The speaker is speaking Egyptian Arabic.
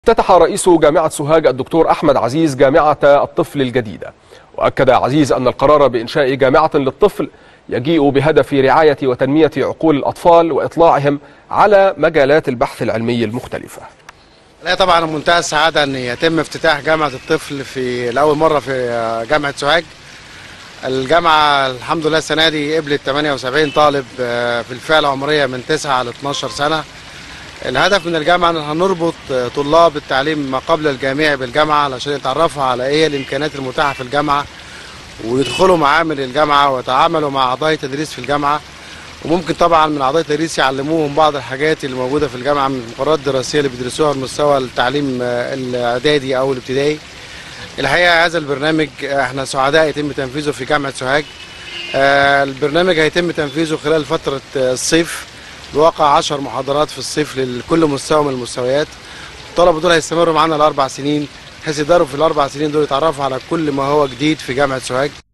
افتتح رئيس جامعة سوهاج الدكتور أحمد عزيز جامعة الطفل الجديدة وأكد عزيز أن القرار بإنشاء جامعة للطفل يجيء بهدف رعاية وتنمية عقول الأطفال وإطلاعهم على مجالات البحث العلمي المختلفة لا طبعا منتهى السعادة أن يتم افتتاح جامعة الطفل في لأول مرة في جامعة سوهاج الجامعة الحمد لله السنة دي قبلت 78 طالب في الفئة العمرية من 9 ل 12 سنة الهدف من الجامعة ان هنربط طلاب التعليم ما قبل الجامعي بالجامعة علشان يتعرفوا على ايه الامكانيات المتاحة في الجامعة ويدخلوا معامل الجامعة ويتعاملوا مع اعضاء التدريس في الجامعة وممكن طبعا من اعضاء التدريس يعلموهم بعض الحاجات اللي موجودة في الجامعة من المقررات الدراسية اللي بيدرسوها على مستوى التعليم الاعدادي او الابتدائي الحقيقة هذا البرنامج احنا سعداء يتم تنفيذه في جامعة سوهاج البرنامج هيتم تنفيذه خلال فترة الصيف بواقع 10 محاضرات في الصيف لكل مستوى من المستويات الطلبه دول هيستمروا معانا الاربع سنين بحيث يقدروا في الاربع سنين دول يتعرفوا على كل ما هو جديد في جامعه سوهاج